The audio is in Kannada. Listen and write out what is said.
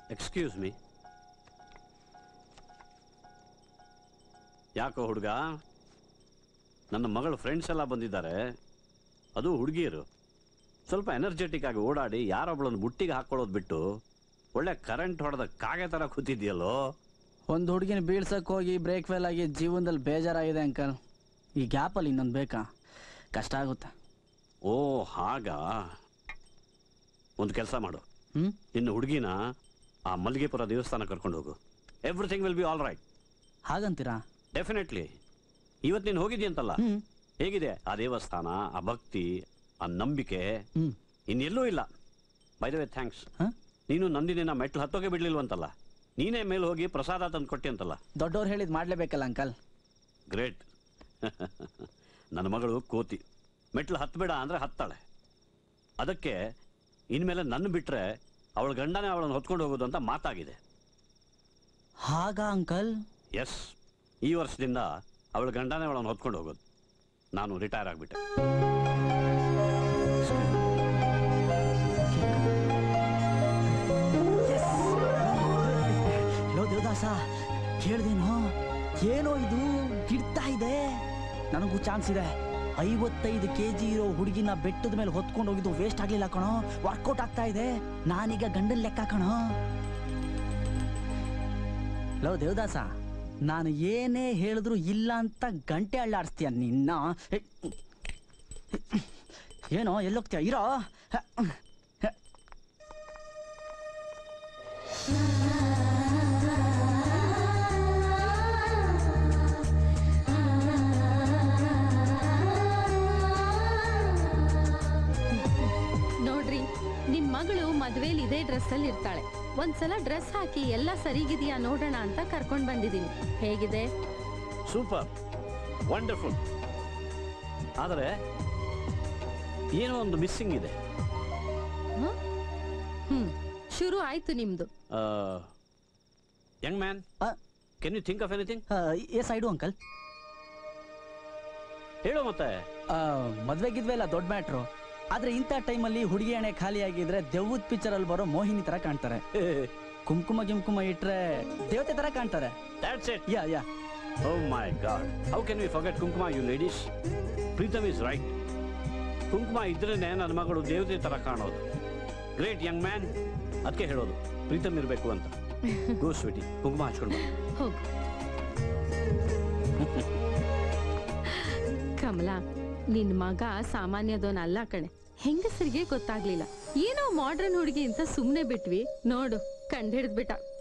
ಎಕ್ಸ್ಕ್ಯೂಸ್ ಮೀ ಯಾಕೋ ಹುಡುಗ ನನ್ನ ಮಗಳ ಫ್ರೆಂಡ್ಸ್ ಎಲ್ಲ ಬಂದಿದ್ದಾರೆ ಅದು ಹುಡುಗಿಯರು ಸ್ವಲ್ಪ ಎನರ್ಜೆಟಿಕ್ ಆಗಿ ಓಡಾಡಿ ಯಾರೊಬ್ಳನ್ನು ಬುಟ್ಟಿಗೆ ಹಾಕೊಳ್ಳೋದು ಬಿಟ್ಟು ಒಳ್ಳೆ ಕರೆಂಟ್ ಹೊಡೆದ ಕಾಗೆ ಥರ ಕೂತಿದ್ಯಲ್ಲೋ ಒಂದು ಹುಡುಗಿನ ಬೀಳ್ಸಕ್ ಹೋಗಿ ಬ್ರೇಕ್ ಫೇಲ್ ಆಗಿ ಜೀವನದಲ್ಲಿ ಬೇಜಾರಾಗಿದೆ ಅಂಕಲ್ ಈ ಗ್ಯಾಪಲ್ಲಿ ಇನ್ನೊಂದು ಬೇಕಾ ಕಷ್ಟ ಆಗುತ್ತೆ ಓ ಹಾಗಾ ಒಂದು ಕೆಲಸ ಮಾಡು ಹ್ಞೂ ನಿನ್ನ ಹುಡುಗಿನ ಆ ಮಲ್ಲಿಗೆಪುರ ದೇವಸ್ಥಾನ ಕರ್ಕೊಂಡು ಹೋಗು everything will be all right ಹಾಗಂತೀರಾ ಡೆಫಿನೆಟ್ಲಿ ಇವತ್ತು ನೀನು ಹೋಗಿದ್ಯಂತಲ್ಲ ಹ್ಞೂ ಹೇಗಿದೆ ಆ ದೇವಸ್ಥಾನ ಆ ಭಕ್ತಿ ಆ ನಂಬಿಕೆ ಹ್ಞೂ ಇನ್ನೆಲ್ಲೂ ಇಲ್ಲ ಬೈ ದ ವೇ ಥ್ಯಾಂಕ್ಸ್ ಹಾಂ ನೀನು ನಂದಿನಿನ ಮೆಟ್ಲು ಹತ್ತೋಕೆ ಬಿಡ್ಲಿಲ್ವಂತಲ್ಲ ನೀನೇ ಮೇಲೆ ಹೋಗಿ ಪ್ರಸಾದ ತಂದು ಕೊಟ್ಟಿ ಅಂತಲ್ಲ ದೊಡ್ಡವ್ರು ಹೇಳಿದ್ ಮಾಡ್ಲೇಬೇಕಲ್ಲ ಅಂಕಲ್ ಗ್ರೇಟ್ ನನ್ನ ಮಗಳು ಕೋತಿ ಮೆಟ್ಲು ಹತ್ತಬೇಡ ಅಂದ್ರೆ ಹತ್ತಾಳೆ ಅದಕ್ಕೆ ಇನ್ಮೇಲೆ ನನ್ನ ಬಿಟ್ರೆ ಅವಳ ಗಂಡನೇ ಅವಳನ್ನು ಹೊತ್ಕೊಂಡು ಹೋಗೋದು ಅಂತ ಮಾತಾಗಿದೆ ಹಾಗ ಅಂಕಲ್ ಎಸ್ ಈ ವರ್ಷದಿಂದ ಅವಳ ಗಂಡನೇ ಅವಳನ್ನು ಹೊತ್ಕೊಂಡು ಹೋಗೋದು ನಾನು ರಿಟೈರ್ ಆಗಿಬಿಟ್ಟೆ ಲೋ ದೇವದಾಸ ಕೇಳ್ದೇನೋ ಏನೋ ಇದು ಗಿಡ್ತಾ ಇದೆ ನನಗೂ ಚಾನ್ಸ್ ಇದೆ ಐವತ್ತೈದು ಕೆ ಜಿ ಇರೋ ಹುಡುಗಿನ ಬೆಟ್ಟದ ಮೇಲೆ ಹೊತ್ಕೊಂಡು ಹೋಗಿದ್ದು ವೇಸ್ಟ್ ಆಗ್ಲಿಲ್ಲ ಕಣೋ ವರ್ಕೌಟ್ ಆಗ್ತಾ ಇದೆ ನಾನೀಗ ಗಂಡನ್ ಲೆಕ್ಕ ಕಣೋ ಲೋ ದೇವದಾಸ ನಾನು ಏನೇ ಹೇಳಿದ್ರು ಇಲ್ಲ ಅಂತ ಗಂಟೆ ಅಳ್ಳಾಡಿಸ್ತೀಯ ನಿನ್ನ ಏ, ಏನೋ ಎಲ್ಲೋಗ್ತೀಯ ಇರೋ ಹ, ಹ. ನೋಡ್ರಿ ನಿಮ್ ಮಗಳು ಮದ್ವೆಲಿ ಇದೇ ಡ್ರೆಸ್ ಅಲ್ಲಿ ಇರ್ತಾಳೆ ಒಂದ್ಸಲ ಡ್ರೆಸ್ ಹಾಕಿ ಎಲ್ಲ ಸರಿಗಿದೆಯಾ ನೋಡೋಣ ಅಂತ ಕರ್ಕೊಂಡ್ ಬಂದಿದೀನಿ ಹೇಗಿದೆ ಸೂಪರ್ ವಂಡರ್ಫುಲ್ ಆದರೆ ಏನೋ ಒಂದು ಮಿಸ್ಸಿಂಗ್ ಇದೆ ಹ? ಹ್ಮ್ ಶುರು ಆಯ್ತು ನಿಮ್ದು young man ah, can you think of anything ah, yes I do uncle ಹೇಳು ಮತ್ತೆ ಮದ್ವೆ ಗಿದ್ವೆ ಇಲ್ಲ ದೊಡ್ಡ ಮ್ಯಾಟ್ರು ಆದ್ರೆ ಇಂಥ ಟೈಮಲ್ಲಿ ಹುಡುಗಿ ಹಣೆ ಖಾಲಿ ಆಗಿದ್ರೆ ದೆವ್ವದ ಪಿಕ್ಚರ್ ಅಲ್ಲಿ ಬರೋ ಮೋಹಿನಿ ತರ ಕಾಣ್ತಾರೆ ಕುಂಕುಮ ಗಿಂಕುಮ ಇಟ್ರೆ ದೇವತೆ ತರ ಕಾಣ್ತಾರೆ that's it yeah yeah oh my god how can we forget kumkuma you ladies Preetam is right ಕುಂಕುಮ ಇದ್ರೇನೆ ನನ್ನ ಮಗಳು ದೇವತೆ ತರ ಕಾಣೋದು ಗ್ರೇಟ್ ಯಂಗ್ ಮ್ಯಾನ್ ಅದಕ್ಕೆ ಹೇಳೋದು ಪ್ರೀತಮ್ ಇರಬೇಕು ಅಂತ ಗೋ ಸ್ವೀಟಿ ಕುಂಕುಮ ಹಚ್ಕೊಂಡು ಬಾ. ಹೋಗು ಕಮಲಾ ನಿನ್ ಮಗ ಸಾಮಾನ್ಯದವನಲ್ಲ ಕಣೆ ಹೆಂಗಸರಿಗೆ ಗೊತ್ತಾಗ್ಲಿಲ್ಲ ಏನೋ ಮಾಡ್ರನ್ ಹುಡುಗಿ ಅಂತ ಸುಮ್ನೆ ಬಿಟ್ವಿ ನೋಡು ಕಂಡಿಡ್ದ್ಬಿಟ್ಟ